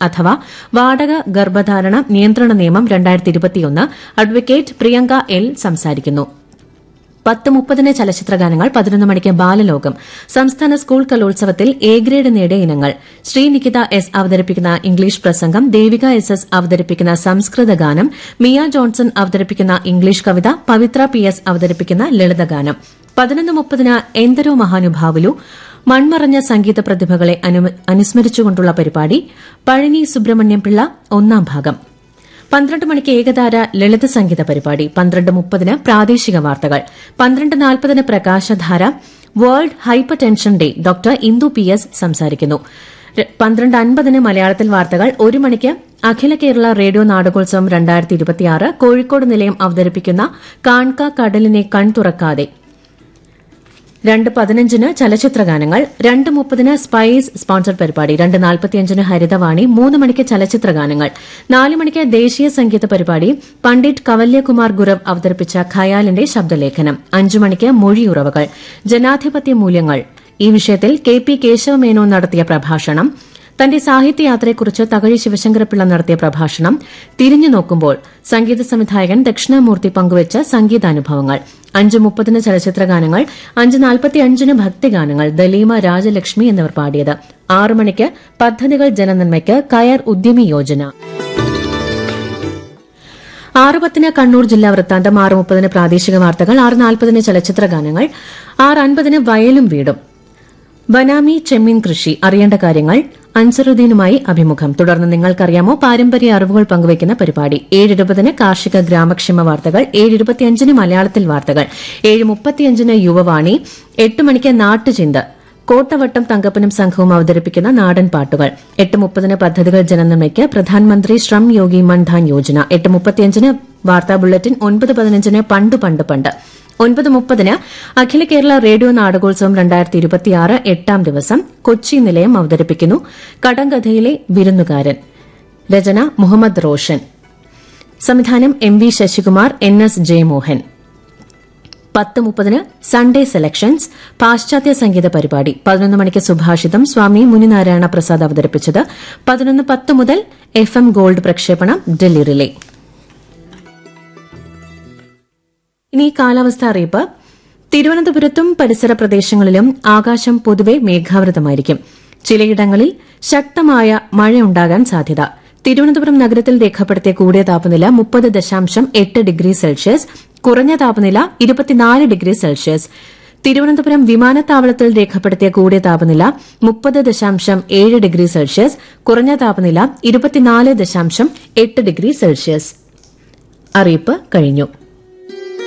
അഥവാ വാടക ഗർഭധാരണ നിയന്ത്രണ നിയമം അഡ്വക്കേറ്റ് പ്രിയങ്ക എൽ സംസാരിക്കുന്നു പത്ത് മുപ്പതിന് ചലച്ചിത്രഗാനങ്ങൾ പതിനൊന്ന് മണിക്ക് ബാലലോകം സംസ്ഥാന സ്കൂൾ കലോത്സവത്തിൽ എ ഗ്രേഡ് നേടിയ ഇനങ്ങൾ ശ്രീനികിത എസ് അവതരിപ്പിക്കുന്ന ഇംഗ്ലീഷ് പ്രസംഗം ദേവിക എസ് എസ് അവതരിപ്പിക്കുന്ന സംസ്കൃത ഗാനം മിയ ജോൺസൺ അവതരിപ്പിക്കുന്ന ഇംഗ്ലീഷ് കവിത പവിത്ര പി എസ് അവതരിപ്പിക്കുന്ന ലളിതഗാനം പതിനൊന്ന് മുപ്പതിന് എന്തരോ മഹാനുഭാവുലു മൺമറഞ്ഞ സംഗീത പ്രതിഭകളെ അനുസ്മരിച്ചുകൊണ്ടുള്ള പരിപാടി പഴനി സുബ്രഹ്മണ്യം പിള്ള ഒന്നാം ഭാഗം പന്ത്രണ്ട് മണിക്ക് ഏകതാര ലളിത സംഗീത പരിപാടി പന്ത്രണ്ട് മുപ്പതിന് പ്രാദേശിക വാർത്തകൾ പന്ത്രണ്ട് നാൽപ്പതിന് Prakashadhara world hypertension day doctor Indu P S സംസാരിക്കുന്നു പന്ത്രണ്ട് അൻപതിന് മലയാളത്തിൽ വാർത്തകൾ ഒരു മണിക്ക് അഖില കേരള റേഡിയോ നാടകോത്സവം രണ്ടായിരത്തി ഇരുപത്തിയാറ് കോഴിക്കോട് നിലയം അവതരിപ്പിക്കുന്ന കാൺക കടലിനെ കൺ തുറക്കാതെ രണ്ട് പതിനഞ്ചിന് ചലച്ചിത്രഗാനങ്ങൾ രണ്ട് മുപ്പതിന് സ്പൈസ് സ്പോൺസർ പരിപാടി രണ്ട് നാൽപ്പത്തിയഞ്ചിന് ഹരിതവാണി മൂന്ന് മണിക്ക് ചലച്ചിത്രഗാനങ്ങൾ നാല് മണിക്ക് ദേശീയ സംഗീത പരിപാടി പണ്ഡിറ്റ് കവല്യകുമാർ ഗുരവ് അവതരിപ്പിച്ച ഖയാലിന്റെ ശബ്ദലേഖനം അഞ്ചു മണിക്ക് മൊഴിയുറവകൾ ജനാധിപത്യ മൂല്യങ്ങൾ ഈ വിഷയത്തിൽ കെ പി കേശവമേനോൻ നടത്തിയ പ്രഭാഷണം തന്റെ സാഹിത്യയാത്രയെക്കുറിച്ച് തകഴി ശിവശങ്കരപിള്ള നടത്തിയ പ്രഭാഷണം തിരിഞ്ഞു നോക്കുമ്പോൾ സംഗീത സംവിധായകൻ ദക്ഷിണാമൂർത്തി പങ്കുവച്ച സംഗീതാനുഭവങ്ങൾ അഞ്ച് മുപ്പതിന് ചലച്ചിത്രഗാനങ്ങൾ അഞ്ച് നാൽപ്പത്തിയഞ്ചിന് ഭക്തിഗാനങ്ങൾ ദലീമ രാജലക്ഷ്മി എന്നിവർ പാടിയത് ആറ് മണിക്ക് പദ്ധതികൾ ജനനന്മയ്ക്ക് കയർ ഉദ്യമി യോജന ആറ് പത്തിന് കണ്ണൂർ ജില്ലാ വൃത്താന്തം ആറ് മുപ്പതിന് പ്രാദേശിക വാർത്തകൾ ആറ് നാൽപ്പതിന് ചലച്ചിത്രഗാനങ്ങൾ ആറ് അൻപതിന് വയലും വീടും ബനാമി ചെമ്മീൻ കൃഷി അറിയേണ്ട കാര്യങ്ങൾ അൻസറുദ്ദീനുമായി അഭിമുഖം തുടർന്ന് നിങ്ങൾക്കറിയാമോ പാരമ്പര്യ അറിവുകൾ പങ്കുവയ്ക്കുന്ന പരിപാടി ഏഴ് ഇരുപതിന് കാർഷിക ഗ്രാമക്ഷേമ വാർത്തകൾ ഏഴ് ഇരുപത്തിയഞ്ചിന് മലയാളത്തിൽ വാർത്തകൾ ഏഴ് മുപ്പത്തിയഞ്ചിന് യുവവാണി എട്ട് മണിക്ക് നാട്ടുചിന്ത കോട്ടവട്ടം തങ്കപ്പനും സംഘവും അവതരിപ്പിക്കുന്ന നാടൻ പാട്ടുകൾ എട്ട് മുപ്പതിന് പദ്ധതികൾ ജനനന്മയ്ക്ക് പ്രധാനമന്ത്രി ശ്രം യോഗി മൻധാൻ യോജന എട്ട് മുപ്പത്തിയഞ്ചിന് വാർത്താ ബുള്ളറ്റിൻ ഒൻപത് പതിനഞ്ചിന് പണ്ട് പണ്ട് പണ്ട് ഒൻപത് മുപ്പതിന് അഖില കേരള റേഡിയോ നാടകോത്സവം രണ്ടായിരത്തി ഇരുപത്തിയാറ് എട്ടാം ദിവസം കൊച്ചി നിലയം അവതരിപ്പിക്കുന്നു കടങ്കഥയിലെ വിരുന്നുകാരൻ രചന മുഹമ്മദ് റോഷൻ സംവിധാനം M V Sasikumar N S Jayamohan പത്ത് മുപ്പതിന് സൺഡേ സെലക്ഷൻസ് പാശ്ചാത്യ സംഗീത പരിപാടി പതിനൊന്ന് മണിക്ക് സുഭാഷിതം സ്വാമി മുനിനാരായണ പ്രസാദ് അവതരിപ്പിച്ചത് പതിനൊന്ന് പത്ത് മുതൽ എഫ് എം ഗോൾഡ് പ്രക്ഷേപണം ഡൽഹി റിലേ ഇനി കാലാവസ്ഥ അറിയിപ്പ് തിരുവനന്തപുരത്തും പരിസര പ്രദേശങ്ങളിലും ആകാശം പൊതുവെ മേഘാവൃതമായിരിക്കും ചിലയിടങ്ങളിൽ ശക്തമായ മഴയുണ്ടാകാൻ സാധ്യത തിരുവനന്തപുരം നഗരത്തിൽ രേഖപ്പെടുത്തിയ കൂടിയ താപനില മുപ്പത് ദശാംശം എട്ട് ഡിഗ്രി സെൽഷ്യസ് കുറഞ്ഞ താപനില ഇരുപത്തിനാല് ഡിഗ്രി സെൽഷ്യസ് തിരുവനന്തപുരം വിമാനത്താവളത്തിൽ രേഖപ്പെടുത്തിയ കൂടിയ താപനില മുപ്പത് ദശാംശം ഏഴ് ഡിഗ്രി സെൽഷ്യസ് കുറഞ്ഞ താപനില ഇരുപത്തിനാല് ദശാംശം എട്ട് ഡിഗ്രി സെൽഷ്യസ് അറിയിപ്പ് കഴിഞ്ഞു